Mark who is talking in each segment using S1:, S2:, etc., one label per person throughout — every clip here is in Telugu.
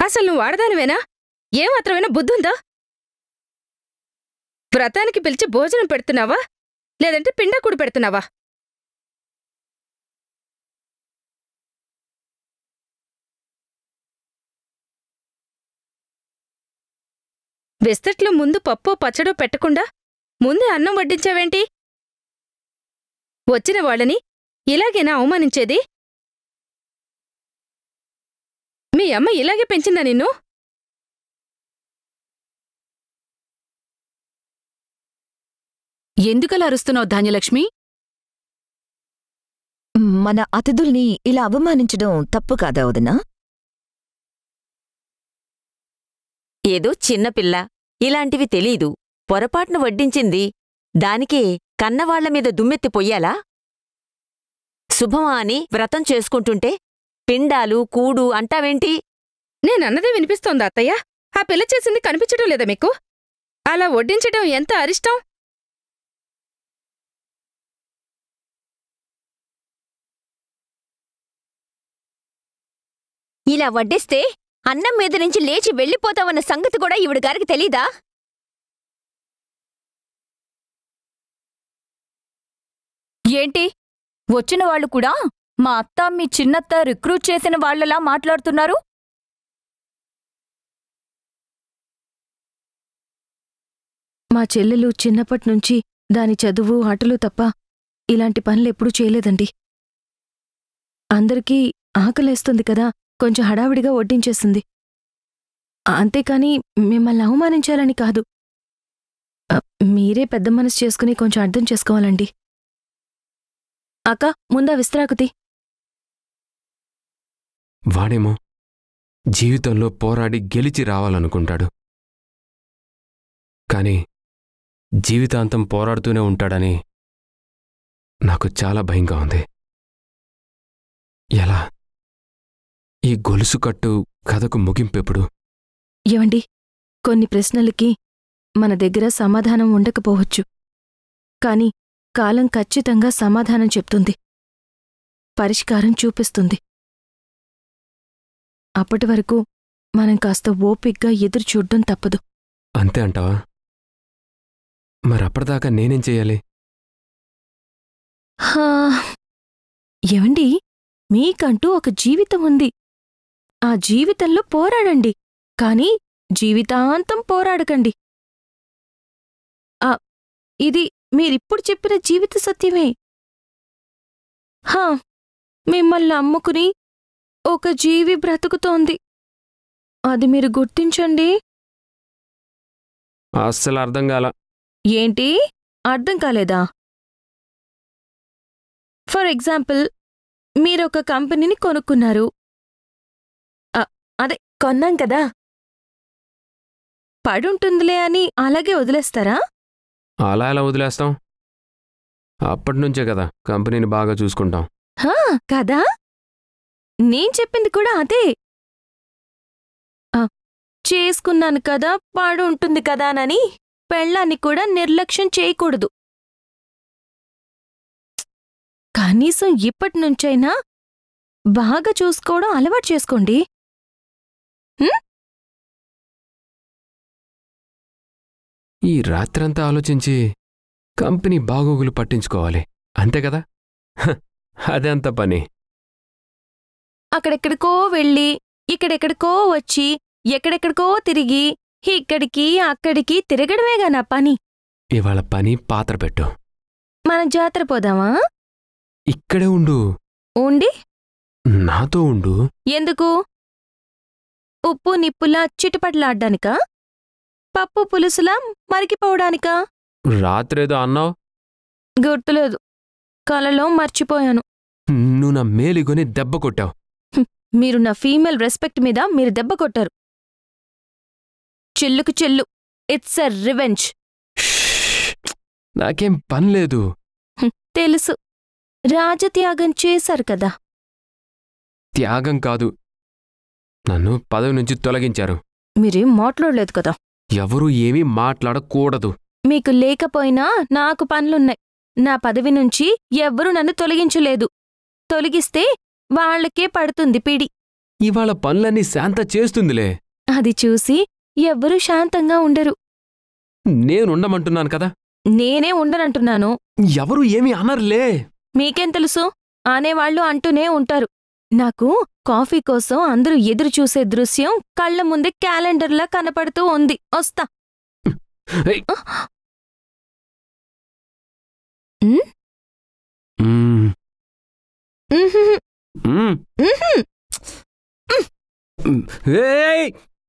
S1: అసలు నువ్వు ఆడదానివేనా ఏమాత్రమైనా బుద్ధుందా వ్రతానికి పిలిచి భోజనం పెడుతున్నావా లేదంటే పిండాకుడు పెడుతున్నావా విస్తట్లో ముందు పప్పో పచ్చడో పెట్టకుండా ముందే అన్నం వడ్డించావేంటి వచ్చిన వాళ్ళని ఇలాగేనా అవమానించేది మీ అమ్మ ఇలాగే పెంచిందా నిన్ను
S2: ఎందుకలా అరుస్తున్నావు ధాన్యలక్ష్మి
S3: మన అతిథుల్ని ఇలా అవమానించడం తప్పు కాదా వదినా
S4: ఏదో చిన్నపిల్ల ఇలాంటివి తెలీదు పొరపాటున వడ్డించింది దానికే కన్నవాళ్ల మీద దుమ్మెత్తి పొయ్యాలా శుభమా అని వ్రతం చేసుకుంటుంటే పిండాలు కూడు అంటావేంటి
S1: నేనన్నదే వినిపిస్తోందా అత్తయ్య ఆ పిల్ల చేసింది కనిపించడం లేదా మీకు అలా వడ్డించడం ఎంత అరిష్టం
S5: ఇలా వడ్డిస్తే అన్నం మీద నుంచి లేచి వెళ్ళిపోతావన్న సంగతి కూడా ఈవిడ గారికి తెలీదా
S6: ఏంటి వచ్చిన వాళ్ళు కూడా మా అత్త మీ చిన్నత్త రిక్రూట్ చేసిన వాళ్ళలా మాట్లాడుతున్నారు
S7: మా చెల్లెలు చిన్నప్పటినుంచి దాని చదువు ఆటలు తప్ప ఇలాంటి పనులెప్పుడూ చేయలేదండి అందరికీ ఆకలేస్తుంది కదా కొంచెం హడావిడిగా వడ్డించేస్తుంది అంతేకాని మిమ్మల్ని అవమానించాలని కాదు అ, మీరే పెద్ద మనసు చేసుకుని కొంచెం అర్థం చేసుకోవాలండి అక్క ముందా విస్త్రాకుతి
S8: వాడేమో జీవితంలో పోరాడి గెలిచి రావాలనుకుంటాడు కాని జీవితాంతం పోరాడుతూనే ఉంటాడని నాకు చాలా భయంగా ఉంది ఎలా ఈ గొలుసు కట్టు కథకు ముగింపెప్పుడు
S7: ఏవండి కొన్ని ప్రశ్నలకి మన దగ్గర సమాధానం ఉండకపోవచ్చు కాని కాలం ఖచ్చితంగా సమాధానం చెప్తుంది పరిష్కారం చూపిస్తుంది అప్పటి వరకు మనం కాస్త ఓపిగ్గా ఎదురు చూడ్డం తప్పదు
S8: అంతే అంటావా మరప్పటిదాకా నేనేం చెయ్యాలి
S7: హా, ఏవండి మీకంటూ ఒక జీవితం ఉంది ఆ జీవితంలో పోరాడండి కాని జీవితాంతం పోరాడకండి ఆ ఇది మీరిప్పుడు చెప్పిన జీవిత సత్యమే హా మిమ్మల్ని అమ్ముకుని ఒక జీవి బ్రతుకుతోంది అది మీరు గుర్తించండి
S8: అస్సలు అర్థం కాల
S7: ఏంటి అర్థం కాలేదా ఫర్ ఎగ్జాంపుల్ మీరొక కంపెనీని కొనుక్కున్నారు అ, అదే కొన్నాం కదా పడుంటుందిలే అని అలాగే వదిలేస్తారా
S8: అలా ఎలా వదిలేస్తాం అప్పటినుంచే కదా కంపెనీని బాగా చూసుకుంటాం
S7: హా, కదా నేను చెప్పింది కూడా అదే ఆ, చేసుకున్నాను కదా పాడు ఉంటుంది కదానని పెళ్ళాన్ని కూడా నిర్లక్ష్యం చేయకూడదు కనీసం ఇప్పటి నుంచైనా బాగా చూసుకోవడం అలవాటు చేసుకోండి
S8: ఈ రాత్రంతా ఆలోచించి కంపెనీ బాగోగులు పట్టించుకోవాలి అంతే కదా హ, అదెంత పని
S7: అక్కడెక్కడికో వెళ్ళి ఇక్కడెక్కడికో వచ్చి ఎక్కడెక్కడికో తిరిగి ఇక్కడికి అక్కడికి తిరగడమేగా నా పని
S8: ఇవాళ పని పాత్ర పెట్టు
S7: మనం జాతర పోదామా
S8: ఇక్కడే ఉండు
S7: ఉండి
S8: నాతో ఉండు
S7: ఎందుకు ఉప్పు నిప్పులా చిటుపట్లాడ్డానికా పప్పు పులుసులా మరికిపోవడానికా
S8: రాత్రేదో అన్నావు
S7: గుర్తులేదు కలలో మర్చిపోయాను
S8: నువ్వు నా మేలిగొని దెబ్బ కొట్టావు
S7: మీరు నా ఫీమేల్ రెస్పెక్ట్ మీద మీరు దెబ్బ కొట్టారు చెల్లుకు చెల్లు ఇట్స్ ఎ రివెంజ్
S8: నాకేం పనిలేదు
S7: తెలుసు రాజత్యాగం చేశారు కదా
S8: త్యాగం కాదు నన్ను పదవి నుంచి తొలగించారు
S7: మీరేం మాట్లాడలేదు కదా
S8: ఎవరూ ఏమీ మాట్లాడకూడదు
S7: మీకు లేకపోయినా నాకు పనులున్నాయి నా పదవి నుంచి ఎవ్వరూ నన్ను తొలగించలేదు తొలగిస్తే వాళ్ళకే పడుతుంది పిడి
S8: ఇవాళ పనులన్నీ శాంత చేస్తుందిలే
S7: అది చూసి ఎవ్వరూ శాంతంగా ఉండరు
S8: నేనుండమంటున్నాను కదా
S7: నేనే ఉండనంటున్నాను
S8: ఎవరు ఏమీ అనర్లే
S7: మీకేం తెలుసు అనేవాళ్ళు అంటూనే ఉంటారు నాకు కాఫీ కోసం అందరూ ఎదురు చూసే దృశ్యం కళ్ళ ముందే క్యాలెండర్లా కనపడుతూ ఉంది వస్తా
S8: ఏయ్.
S7: ఉమ్,
S8: మ్మ్.
S7: ఉహుహు,
S8: మ్మ్.
S7: ఉహు.
S8: మ్మ్. ఏయ్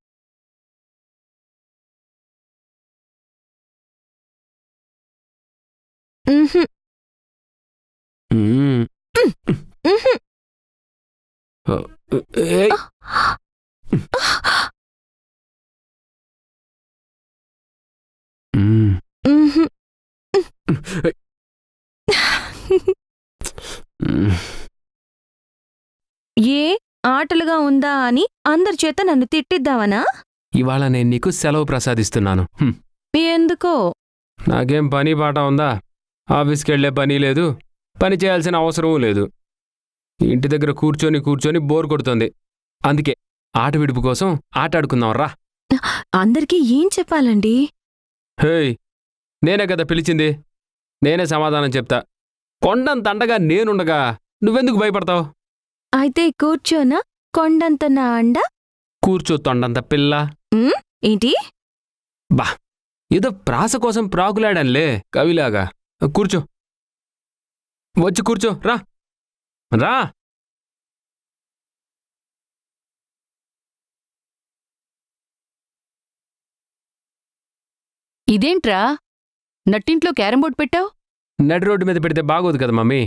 S7: ఉహు,
S8: మ్మ్.
S7: ఉహు.
S8: ఏయ్ మ్మ్.
S7: ఉహు.
S8: మ్మ్.
S7: ఏ ఆటలుగా ఉందా అని అందరి చేత నన్ను తిట్టిద్దావనా
S8: ఇవాళ నేను నీకు సెలవు ప్రసాదిస్తున్నాను హ్మ్.
S7: ఎందుకో
S8: నాకేం పని పాట ఉందా ఆఫీస్కి వెళ్ళే పని లేదు పని చేయాల్సిన అవసరమూ లేదు ఇంటి దగ్గర కూర్చొని కూర్చొని బోర్ కొడుతుంది అందుకే ఆట విడుపు కోసం ఆట ఆడుకుందాం రా
S7: అందరికీ ఏం చెప్పాలండి
S8: హేయ్ నేనే కదా పిలిచింది నేనే సమాధానం చెప్తా కొండంత అండగా నేనుండగా నువ్వెందుకు భయపడతావు
S7: అయితే కూర్చోనా కొండంత నా అండ
S8: కూర్చో తొండంత పిల్ల
S7: ఏంటి
S8: ఏదో ప్రాస కోసం ప్రాకులాడానులే కవిలాగా కూర్చో వచ్చి కూర్చో రా రా
S2: ఇదేంట్రా నట్టింట్లో క్యారం బోర్డ్ పెట్టావు
S8: నడి రోడ్డు మీద పెడితే బాగోదు కదా మమ్మీ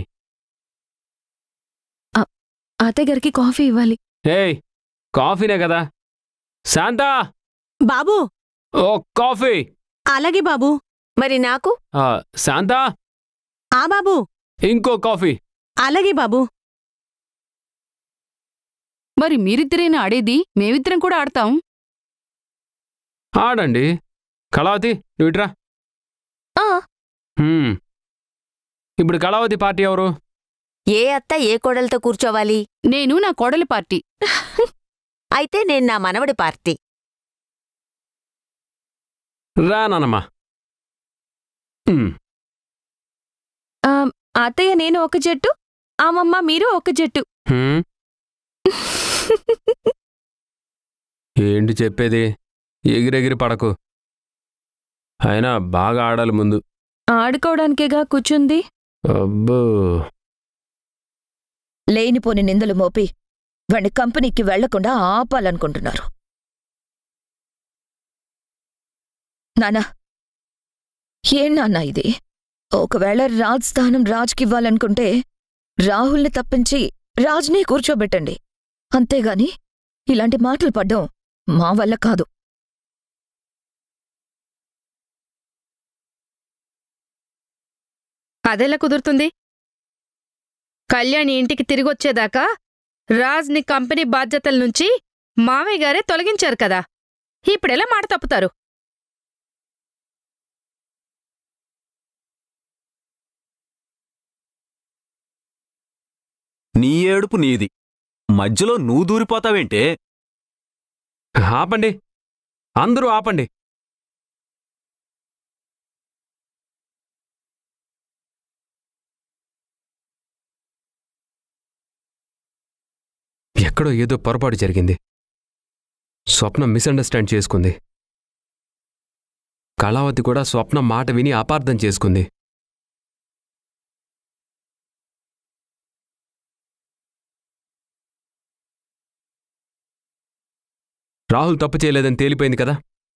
S7: అత్తయ్యగారికి కాఫీ ఇవ్వాలి
S8: ఏయ్ కాఫీనే కదా శాంతా
S5: బాబూ
S8: ఓ కాఫీ
S5: అలాగే బాబూ
S4: మరి నాకు
S8: ఆ, శాంతా
S5: ఆ బాబూ
S8: ఇంకో కాఫీ
S5: అలాగే బాబూ
S2: మరి మీరిద్దరేనా ఆడేది మేమిద్దరం కూడా ఆడతాం
S8: ఆడండి కళావతి నువ్వు ఇట్రా
S7: ఆ
S8: హ్మ్. ఇప్పుడు కళావతి పార్టీ ఎవరు
S4: ఏ అత్త ఏ కోడలతో కూర్చోవాలి
S2: నేను నా కోడలి పార్టీ
S4: అయితే నేను నా మనవడి పార్టీ
S8: రా నానమ్మా హ్మ్.
S7: ఆ, అత్తయ్య నేను ఒక జట్టు అమ్మమ్మ మీరు ఒక జట్టు
S8: హ్మ్. ఏంటి చెప్పేది ఎగిరెగిరి పడకు అయినా బాగా ఆడాలి ముందు
S7: ఆడుకోవడానికేగా కూర్చుంది
S8: అబ్బో
S3: లేనిపోని నిందలు మోపి వాణ్ణి కంపెనీకి వెళ్లకుండా ఆపాలనుకుంటున్నారు నానా ఏం నాన్నా ఇది ఒకవేళ రాజ్ స్థానం రాజ్కివ్వాలనుకుంటే రాహుల్ని తప్పించి రాజ్నే కూర్చోబెట్టండి అంతేగాని ఇలాంటి మాటలు పడ్డం మా వల్ల కాదు
S1: అదెలా కుదురుతుంది కళ్యాణి ఇంటికి తిరిగొచ్చేదాకా రాజ్ని కంపెనీ బాధ్యతల నుంచి మామయ్య గారే తొలగించారు కదా ఇప్పుడెలా మాట తప్పుతారు
S9: నీ ఏడుపు నీది మధ్యలో నువ్వు దూరిపోతావేంటే
S8: ఆపండి అందరూ ఆపండి ఎక్కడో ఏదో పొరపాటు జరిగింది స్వప్న మిస్అండర్స్టాండ్ చేసుకుంది కళావతి కూడా స్వప్న మాట విని అపార్థం చేసుకుంది రాహుల్ తప్పు చేయలేదని తేలిపోయింది కదా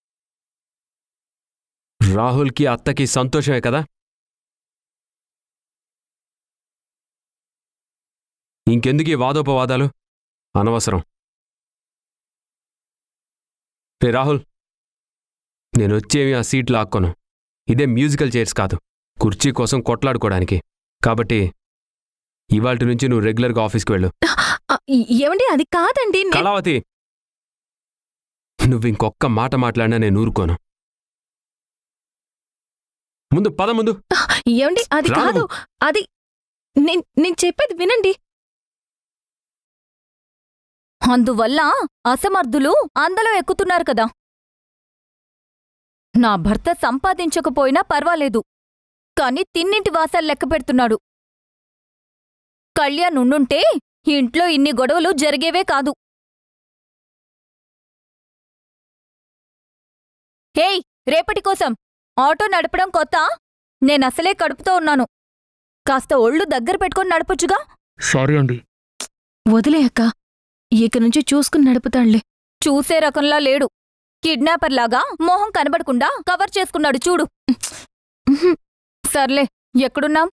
S8: రాహుల్కి అత్తకి సంతోషమే కదా ఇంకెందుకు ఈ వాదోపవాదాలు అనవసరం రే రాహుల్ నేను వచ్చేవి ఆ సీట్ లాక్కోను ఇదే మ్యూజికల్ చైర్స్ కాదు కుర్చీ కోసం కొట్లాడుకోవడానికి కాబట్టి ఇవాల్టి నుంచి నువ్వు రెగ్యులర్గా ఆఫీస్కి వెళ్ళు
S7: ఆ, ఏమండి అది కాదండి నే-
S8: కళావతి నువ్వు ఇంకొక్క మాట మాట్లాడినా నేను ఊరుకోను ముందు పద ముందు
S7: ఏమండి అది
S8: రాను.
S7: కాదు అది నేను నేను చెప్పేది వినండి
S6: అందువల్ల అసమర్థులు అందలో ఎక్కుతున్నారు కదా నా భర్త సంపాదించకపోయినా పర్వాలేదు కాని తిన్నింటి వాసాలు లెక్క పెడుతున్నాడు కళ్యాణ్ ఉండుంటే ఇంట్లో ఇన్ని గొడవలు జరిగేవే కాదు హేయ్ రేపటి కోసం ఆటో నడపడం కొత్త నేనసలే కడుపుతో ఉన్నాను కాస్త ఒళ్ళు దగ్గర పెట్టుకొని నడపొచ్చుగా
S8: సారీ అండి
S7: వదిలే అక్క ఇక నుంచి చూసుకుని నడుపుతాళ్లే
S6: చూసే రకంలా లేడు కిడ్నాపర్లాగా మొహం కనబడకుండా కవర్ చేసుకున్నాడు చూడు
S7: ఉహుం.
S6: సర్లే ఎక్కడున్నాం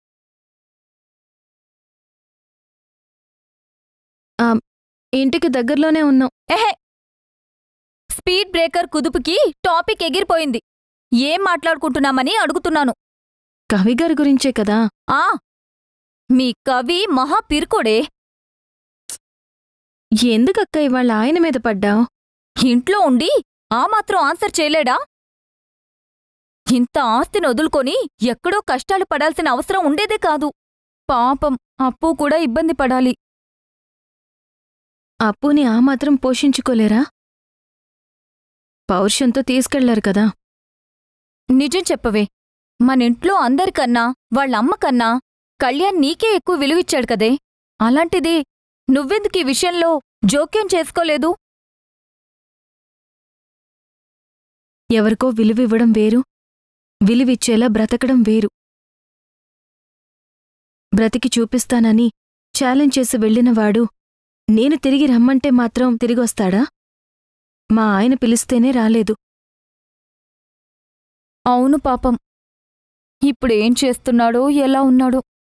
S7: ఇంటికి దగ్గరలోనే ఉన్నాం
S6: ఎహే స్పీడ్ బ్రేకర్ కుదుపుకి టాపిక్ ఎగిరిపోయింది ఏం మాట్లాడుకుంటున్నామని అడుగుతున్నాను
S7: కవి గారి గురించే కదా
S6: ఆ మీ కవి మహా పిరుకోడే
S7: ఎందుకక్క ఇవాళ ఆయన మీద పడ్డావు
S6: ఇంట్లో ఉండి ఆ మాత్రం ఆన్సర్ చేయలేడా ఇంత ఆస్తిని వదులుకొని ఎక్కడో కష్టాలు పడాల్సిన అవసరం ఉండేదే కాదు పాపం అప్పు కూడా ఇబ్బంది పడాలి
S7: అప్పుని ఆ మాత్రం పోషించుకోలేరా పౌరుషంతో తీసుకెళ్లారు కదా
S6: నిజం చెప్పవే మనింట్లో అందరికన్నా వాళ్ళమ్మకన్నా కళ్యాణ్ నీకే ఎక్కువ విలువిచ్చాడు కదే అలాంటిది నువ్వెందుకు ఈ విషయంలో జోక్యం చేసుకోలేదు
S7: ఎవరికో విలువివ్వడం వేరు విలువిచ్చేలా బ్రతకడం వేరు బ్రతికి చూపిస్తానని ఛాలెంజ్ చేసి వెళ్ళినవాడు నేను తిరిగి రమ్మంటే మాత్రం తిరిగొస్తాడా మా ఆయన పిలిస్తేనే రాలేదు
S6: అవును పాపం ఇప్పుడేం చేస్తున్నాడో ఎలా ఉన్నాడో